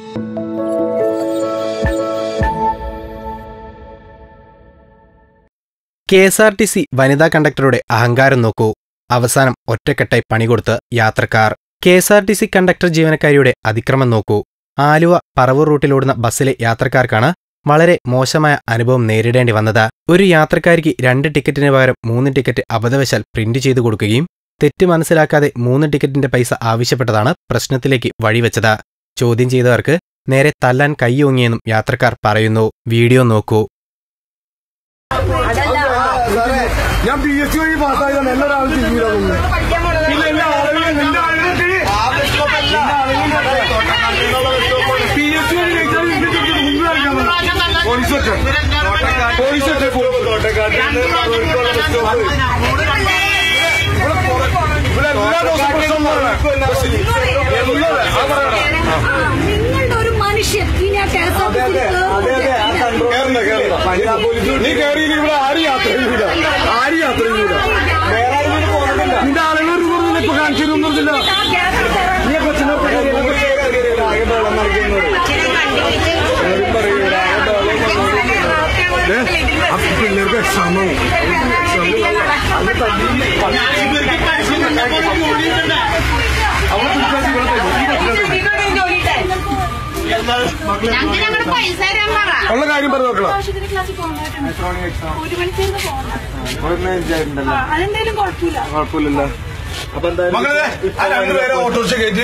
K S R T C വനിതാ കണ്ടക്ടറുടെ അഹങ്കാരം നോക്കൂ അവസാനം ഒറ്റക്കെട്ടായി പണികൊടുത്ത് യാത്രക്കാർ K S R T C conductor ജീവനക്കാരിയുടെ അതിക്രമം നോക്കൂ ആലുവ പറവൂർ റൂട്ടിലോടുന്ന ബസ്സിലെ യാത്രക്കാർക്കാണ് വളരെ മോശമായ അനുഭവം നേരിടേണ്ടി വന്നത് ഒരു യാത്രക്കാരിക്ക് രണ്ട് ടിക്കറ്റിന് പകരം മൂന്ന് ടിക്കറ്റ് അബദ്ധവശാൽ പ്രിന്റ് ചെയ്തു കൊടുക്കുകയും തെറ്റ് മനസ്സിലാക്കാതെ മൂന്ന് ടിക്കറ്റിന്റെ പൈസ ആവശ്യപ്പെട്ടതാണ് പ്രശ്നത്തിലേക്ക് വഴിവെച്ചത് ചോദ്യം ചെയ്തവർക്ക് നേരെ തല്ലാൻ കൈയോങ്ങിയെന്നും യാത്രക്കാർ പറയുന്നു വീഡിയോ നോക്കൂ സാറേ ഞാൻ പി എസ് സി വഴി പാസ്സായതാണ് എല്ലാ ഒരാളും ചെയ്യൂല ഇല്ല ഇല്ല ആളുകൾ നിന്റെ ആളുകൾക്ക് പി എസ് സി വഴി ജയിച്ചാൽ മുമ്പ് കളിക്കാൻ പോലീസ് വെച്ചോ പോലീസ് വെച്ചോ ഇവിടെ എല്ലാ ദിവസവും പ്രശ്നം പറയണം എല്ലാ ആ പറയണം നിങ്ങളുടെ ഒരു മനുഷ്യൻ ഇനി ആ കെ എസ് ആർ ടി കേറില്ല, കേറില്ല. വനിതാ പോലീസ് നീ കയറിയില്ല ഇവിടെ ആരും യാത്ര ചെയ്യൂല ആരും യാത്ര ചെയ്യൂല വേറെ ആരും പോകുന്നില്ല നിന്റെ ആളുകൾ ഒരു കുറവില്ല ഇപ്പൊ കാണിച്ചു തരുന്നില്ല നീ കൊച്ചിനെ ആകെ വെള്ളം നൽകുന്നത് പിള്ളേർക്ക് എക്സാമാവും ഞങ്ങളുടെ പൈസ തരാൻ പറ ഉള്ള കാര്യം പറഞ്ഞു നോക്കണം ക്ലാസ്സിൽ പോകണ്ടായിട്ടുണ്ട് ഒരു മണിക്കൂർ പോകണ്ട അതെന്തായാലും കുഴപ്പമില്ല കുഴപ്പമില്ലല്ലോ അപ്പൊ എന്തായാലും ഓട്ടോറിക്ഷ കയറ്റി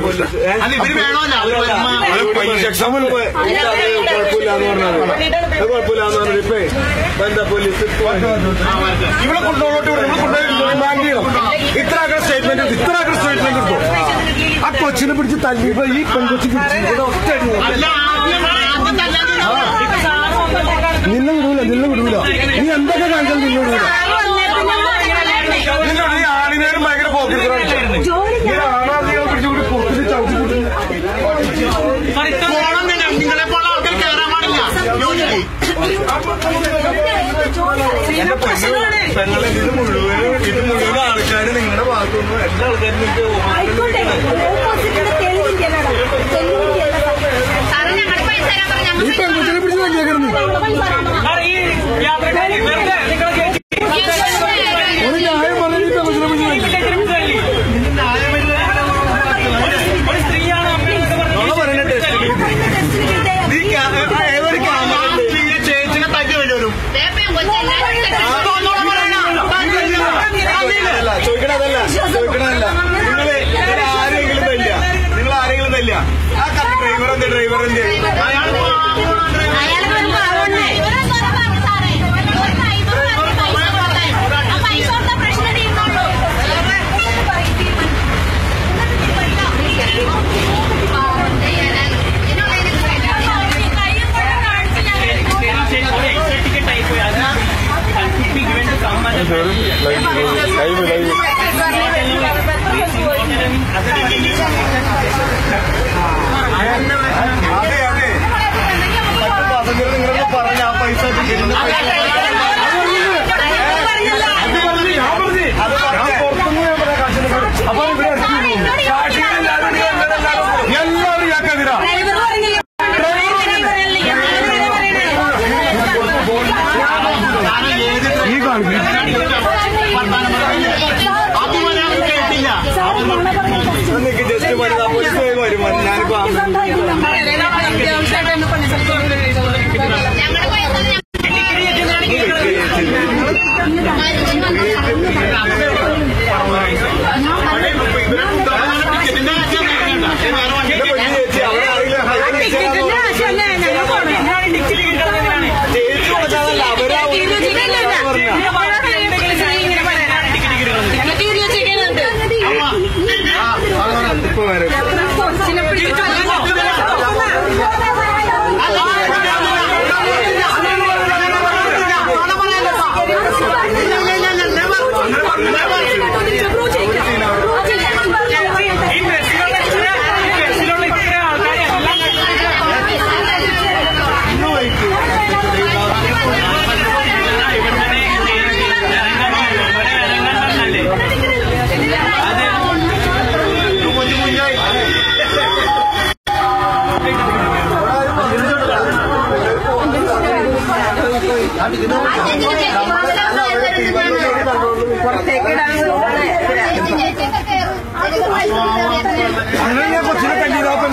എക്സാം കുഴപ്പമില്ല എന്ന് പറഞ്ഞാൽ കുഴപ്പമില്ല എന്ന് പറഞ്ഞാൽ ഇപ്പൊ ഇപ്പൊ എന്താ പോലീസ് ഇവിടെ കൊണ്ടുപോകട്ടെ ഇവിടെ കൊണ്ടുപോയി റിമാൻഡ് ചെയ്യണം ഇത്ര ആക്കണ സ്റ്റേറ്റ്മെന്റ് ഇത്ര ആക്കണ സ്റ്റേറ്റ്മെന്റ് എടുത്തു ആ കൊച്ചിനെ പിടിച്ച് തല്ലിയപ്പോ ഈ പെൺകൊച്ചി പിടിച്ച് ഇവിടെ ഒറ്റ അടി കൊടുത്തു. നിന്നെ വിടൂല നിന്നെ വിടൂല നീ എന്തൊക്കെ കാണിച്ചാൽ നിന്നെ വിടൂല നിന്നോട് ഈ ആളിനേരും ഭയങ്കര പോക്കിരുത്തരാണ് ജോലി ഈ ആണാദികളെ പിടിച്ചുകൂടി പുറത്തിട്ട് ചവിട്ടി കൂട്ടി നിങ്ങളെ പോലെ ആൾക്കാർ കയറാൻ പാടില്ല ജോലിക്ക് പെങ്ങളെ ഇത് മുഴുവനും ഇത് മുഴുവൻ ആൾക്കാർ നിങ്ങളുടെ ഭാഗത്തുനിന്ന് എല്ലാ ആൾക്കാരും നിങ്ങൾക്ക് ആയിക്കോട്ടെ ഓപ്പോസിറ്റിന്റെ തെളിവിന്റെ തെളിവിന്റെ സാറേ ഞങ്ങളുടെ പൈസ തരാൻ പറ ഞങ്ങൾ ഈ പെൺകുട്ടിനെ പിടിച്ച് തല്ലിയേക്കുന്നു ഒരു ന്യായം പറഞ്ഞ ഈ പെൺകുട്ടിനെ പിടിച്ച് തല്ലി. നുണ പറയണ്ട ടെസ്റ്റ് നീ ക്യാ- ഏതൊരു ക്യാമറ ചേച്ചിനെ തല്ലി വരും വേപ്പയും കൊച്ചല്ല അല്ല ചോദിക്കണതല്ല ചോദിക്കണതല്ല നിങ്ങള് നിങ്ങള് ആരെങ്കിലും തല്ല നിങ്ങൾ ആരെങ്കിലും തല്ല ആ ഡ്രൈവർ എന്ത് ഡ്രൈവർ എന്ത് അയാൾ ഒരു പാവണ്ണേ സാറേ ഒരു പൈസ പൈസ കൊടുത്താൽ ആ പൈസ കൊടുത്ത പ്രശ്നം തീർന്നുള്ളൂ അതെ അതെ മറ്റു പാസഞ്ചർ നിങ്ങളോട് പറഞ്ഞ ആ പൈസ കിട്ടുന്ന പൈസ അത് പറഞ്ഞു ഞാൻ പറഞ്ഞു അത് ഞാൻ പുറത്തുനിന്ന് ഞാൻ പറയാം കാശിന് പകരം. അപ്പൊ ഇവിടെ എല്ലാവരും ഇയാൾക്കെതിരാ ഈ കാണിക്കും നിനക്ക് ജസ്റ്റ് വനിതാ പോലീസ് വരും ഞാനിപ്പോ ഞങ്ങളുടെ പൈസ ചേച്ചി അവിടെ ആരെങ്കിലും ചേച്ചി കൊടുക്കാതല്ല അവരാ ഇപ്പൊ വരും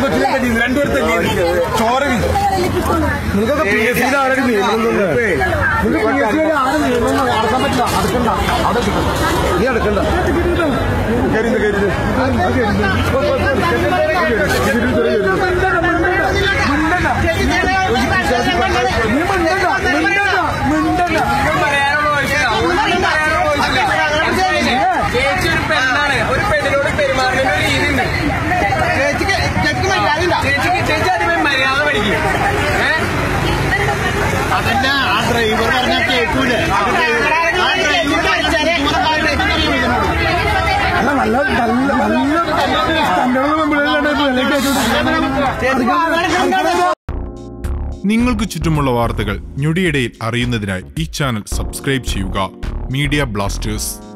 കൊച്ചിനെ തല്ലിയത് രണ്ടുപേരും തല്ലിയത് ചോര വീഴും നിങ്ങൾക്കൊക്കെ പി എസ് സിയിൽ ആരും നിയമനമൊന്നുമില്ല നിങ്ങൾക്ക് പി എസ് സിയിൽ ആരും നിയമനമൊന്നും നടത്താൻ പറ്റില്ല അടുക്കണ്ട അവിടെ നീ അടുക്കണ്ട കരുത് കരുത് നീ മിണ്ടണ്ട മിണ്ടണ്ട മിണ്ടണ്ട ചേച്ചി ഒരു പെണ്ണാണ് ഒരു പെണ്ണിനോട് പെരുമാറുന്ന ഒരു രീതി ഉണ്ട് ചേച്ചിക്ക് ചേച്ചിക്ക് മര്യാദ ചേച്ചിക്ക് ചേച്ചി അതിന് മര്യാദ പഠിക്കും ഏഹ് അതല്ല ആ ഡ്രൈവർ പറഞ്ഞാൽ കേൾക്കൂലേ ആ ഡ്രൈവർ ആ അല്ല നല്ല നല്ല നല്ല സ്റ്റാൻഡേർഡുള്ള പെമ്പിളേരുണ്ട് നിങ്ങൾക്ക് ചുറ്റുമുള്ള വാർത്തകൾ ഞൊടിയിടയിൽ അറിയുന്നതിനായി ഈ ചാനൽ സബ്സ്ക്രൈബ് ചെയ്യുക മീഡിയ ബ്ലാസ്റ്റേഴ്സ്